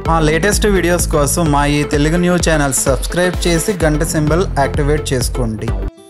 మా latest videos కోసం మా ఈ తెలుగు న్యూస్ ఛానల్ సబ్స్క్రైబ్ చేసి గంట సింబల్ యాక్టివేట్ చేసుకోండి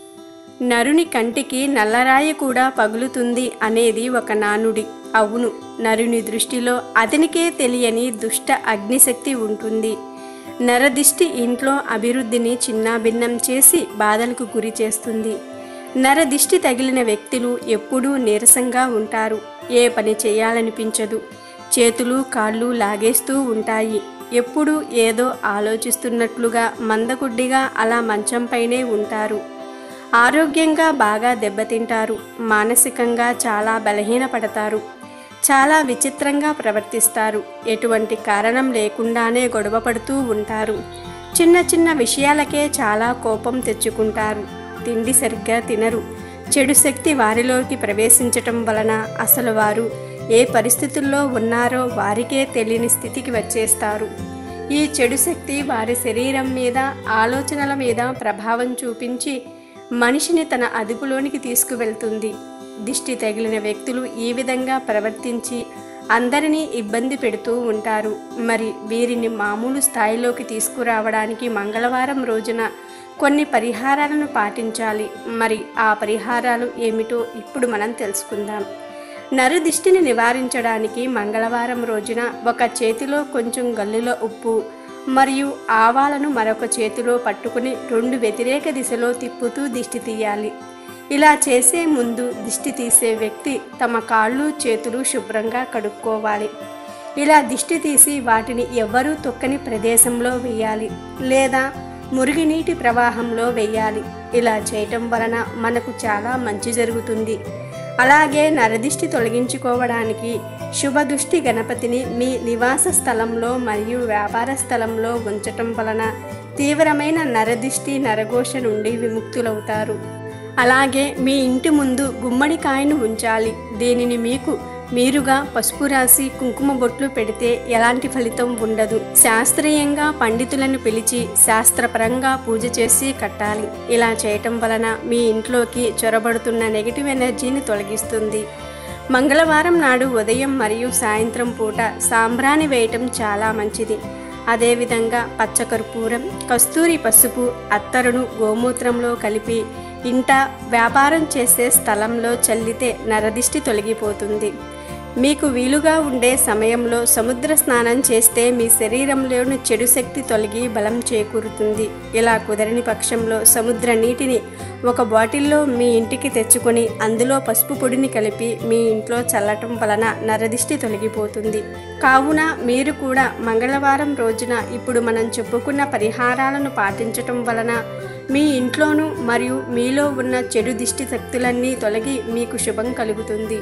నరుని కంటికి నల్లరాయి కూడా పగులుతుంది అనేది ఒక నానుడి అవును నరుని దృష్టిలో అతనికే తెలియని దుష్ట అగ్నిశక్తి ఉంటుంది నరదిష్టి ఇంట్లో అభివృద్ధిని చిన్నాభిన్నం చేసి బాధలకు గురి చేస్తుంది నరదిష్టి తగిలిన వ్యక్తులు ఎప్పుడూ నీరసంగా ఉంటారు ఏ పని చేయాలనిపించదు చేతులు కాళ్ళు లాగేస్తూ ఉంటాయి ఎప్పుడూ ఏదో ఆలోచిస్తున్నట్లుగా మందగుడ్డిగా అలా మంచంపైనే ఉంటారు ఆరోగ్యంగా బాగా దెబ్బతింటారు మానసికంగా చాలా బలహీనపడతారు చాలా విచిత్రంగా ప్రవర్తిస్తారు ఎటువంటి కారణం లేకుండానే గొడవ పడుతూ ఉంటారు చిన్న చిన్న విషయాలకే చాలా కోపం తెచ్చుకుంటారు తిండి సరిగ్గా తినరు చెడు శక్తి వారిలోకి ప్రవేశించటం వలన అసలు వారు ఏ పరిస్థితుల్లో ఉన్నారో వారికే తెలియని స్థితికి వచ్చేస్తారు ఈ చెడు శక్తి వారి శరీరం మీద ఆలోచనల మీద ప్రభావం చూపించి మనిషిని తన అదుపులోనికి తీసుకువెళ్తుంది దిష్టి తగిలిన వ్యక్తులు ఈ విధంగా ప్రవర్తించి అందరినీ ఇబ్బంది పెడుతూ ఉంటారు మరి వీరిని మామూలు స్థాయిలోకి తీసుకురావడానికి మంగళవారం రోజున కొన్ని పరిహారాలను పాటించాలి మరి ఆ పరిహారాలు ఏమిటో ఇప్పుడు మనం తెలుసుకుందాం నరుదిష్టిని నివారించడానికి మంగళవారం రోజున ఒక చేతిలో కొంచెం గల్లుల ఉప్పు మరియు ఆవాలను మరొక చేతిలో పట్టుకుని రెండు వ్యతిరేక దిశలో తిప్పుతూ దిష్టి తీయాలి ఇలా చేసే ముందు దిష్టి తీసే వ్యక్తి తమ కాళ్ళు చేతులు శుభ్రంగా కడుక్కోవాలి ఇలా దిష్టి తీసి వాటిని ఎవ్వరూ తొక్కని ప్రదేశంలో వేయాలి లేదా మురుగునీటి ప్రవాహంలో వేయాలి ఇలా చేయటం వలన మనకు చాలా మంచి జరుగుతుంది అలాగే నరదిష్టి తొలగించుకోవడానికి శుభదృష్టి గణపతిని మీ నివాస స్థలంలో మరియు వ్యాపార స్థలంలో ఉంచటం వలన తీవ్రమైన నరదిష్టి నరఘోష నుండి విముక్తులవుతారు అలాగే మీ ఇంటి ముందు గుమ్మడికాయను ఉంచాలి దీనిని మీకు మీరుగా పసుపు రాసి కుంకుమ బొట్లు పెడితే ఎలాంటి ఫలితం ఉండదు శాస్త్రీయంగా పండితులను పిలిచి శాస్త్రపరంగా పూజ చేసి కట్టాలి ఇలా చేయటం వలన మీ ఇంట్లోకి చొరబడుతున్న నెగిటివ్ ఎనర్జీని తొలగిస్తుంది మంగళవారం నాడు ఉదయం మరియు సాయంత్రం పూట సాంబ్రాణి వేయటం చాలా మంచిది అదేవిధంగా పచ్చకర్పూరం కస్తూరి పసుపు అత్తరును గోమూత్రంలో కలిపి ఇంట వ్యాపారం చేసే స్థలంలో చల్లితే నరదిష్టి తొలగిపోతుంది మీకు వీలుగా ఉండే సమయంలో సముద్ర స్నానం చేస్తే మీ శరీరంలోని చెడు శక్తి తొలగి బలం చేకూరుతుంది ఇలా కుదరని పక్షంలో సముద్ర నీటిని ఒక బాటిల్లో మీ ఇంటికి తెచ్చుకొని అందులో పసుపు పొడిని కలిపి మీ ఇంట్లో చల్లటం వలన నరదిష్టి తొలగిపోతుంది కావున మీరు కూడా మంగళవారం రోజున ఇప్పుడు మనం చెప్పుకున్న పరిహారాలను పాటించటం వలన మీ ఇంట్లోనూ మరియు మీలో ఉన్న చెడు దిష్టి శక్తులన్నీ తొలగి మీకు శుభం కలుగుతుంది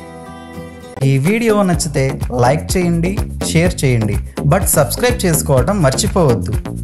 ఈ వీడియో నచ్చితే లైక్ చేయండి షేర్ చేయండి బట్ సబ్స్క్రైబ్ చేసుకోవడం మర్చిపోవద్దు